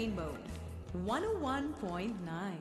Rainbow 101.9.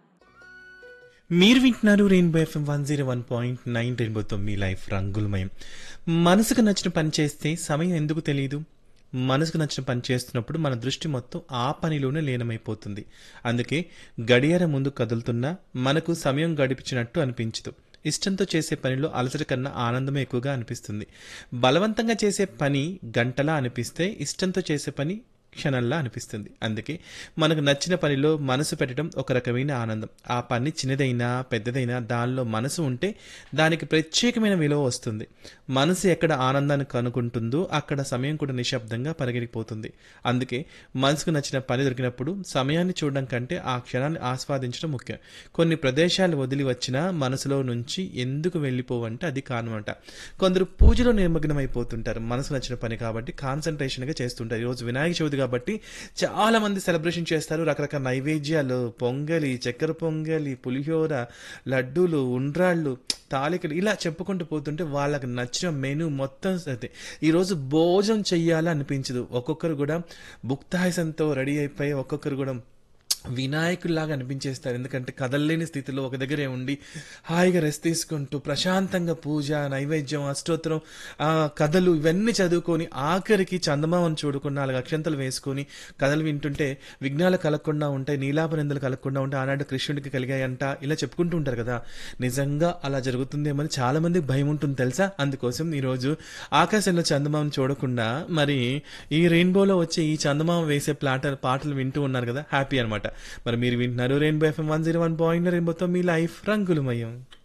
మీరు వింటున్నారు rainbow FM one zero one point nine రెయిన్బోతో మీ లైఫ్ రంగులమయం మనసుకు నచ్చిన పని చేస్తే సమయం ఎందుకు తెలియదు మనసుకు నచ్చిన పని చేస్తున్నప్పుడు మన దృష్టి మొత్తం ఆ పనిలోనే లీనమైపోతుంది అందుకే గడియార ముందు కదులుతున్నా మనకు సమయం గడిపించినట్టు అనిపించదు ఇష్టంతో చేసే పనిలో అలసట కన్నా ఆనందమే ఎక్కువగా అనిపిస్తుంది బలవంతంగా చేసే పని గంటలా అనిపిస్తే ఇష్టంతో చేసే పని క్షణంలా అనిపిస్తుంది అందుకే మనకు నచ్చిన పనిలో మనసు పెట్టడం ఒక రకమైన ఆనందం ఆ పని చిన్నదైనా పెద్దదైనా దానిలో మనసు ఉంటే దానికి ప్రత్యేకమైన విలువ వస్తుంది మనసు ఎక్కడ ఆనందాన్ని కనుకుంటుందో అక్కడ సమయం కూడా నిశ్శబ్దంగా పరిగెడిపోతుంది అందుకే మనసుకు నచ్చిన పని దొరికినప్పుడు సమయాన్ని చూడడం కంటే ఆ క్షణాన్ని ఆస్వాదించడం ముఖ్యం కొన్ని ప్రదేశాలు వదిలి వచ్చినా మనసులో నుంచి ఎందుకు వెళ్ళిపోవంటే అది కారణమంట కొందరు పూజలో నిమగ్నం అయిపోతుంటారు మనసు నచ్చిన పని కాబట్టి కాన్సన్ట్రేషన్గా చేస్తుంటారు ఈరోజు వినాయక చవితి కాబట్టి చాలా మంది సెలబ్రేషన్ చేస్తారు రకరకాల నైవేద్యాలు పొంగలి చక్కెర పొంగలి పులిహోర లడ్డూలు ఉండ్రాళ్ళు తాలికలు ఇలా చెప్పుకుంటూ పోతుంటే వాళ్ళకి నచ్చిన మెనూ మొత్తం అయితే ఈరోజు భోజనం చెయ్యాలని అనిపించదు ఒక్కొక్కరు కూడా భుక్తాయసంతో రెడీ అయిపోయి ఒక్కొక్కరు కూడా వినాయకుల్లాగా అనిపించేస్తారు ఎందుకంటే కదలలేని స్థితిలో ఒక దగ్గరే ఉండి హాయిగా రెస్ట్ తీసుకుంటూ ప్రశాంతంగా పూజ నైవేద్యం అష్టోత్తరం ఆ కథలు ఇవన్నీ చదువుకొని ఆఖరికి చందమామను చూడకుండా నాలుగు అక్షంతలు వేసుకొని కథలు వింటుంటే విఘ్నాలు కలగకుండా ఉంటాయి నీలాపనిందలు కలగకుండా ఉంటాయి ఆనాడు కృష్ణుడికి కలిగాయంట ఇలా చెప్పుకుంటూ ఉంటారు కదా నిజంగా అలా జరుగుతుందేమని చాలా మందికి భయం ఉంటుంది తెలుసా అందుకోసం ఈరోజు ఆకాశంలో చందమామను చూడకుండా మరి ఈ రెయిన్బోలో వచ్చే ఈ చందమామ వేసే ప్లాట పాటలు వింటూ ఉన్నారు కదా హ్యాపీ అన్నమాట మరి మీరు వింటున్నారు rainbow FM one zero one point రెయిన్బోతో మీ లైఫ్ రంగులమయం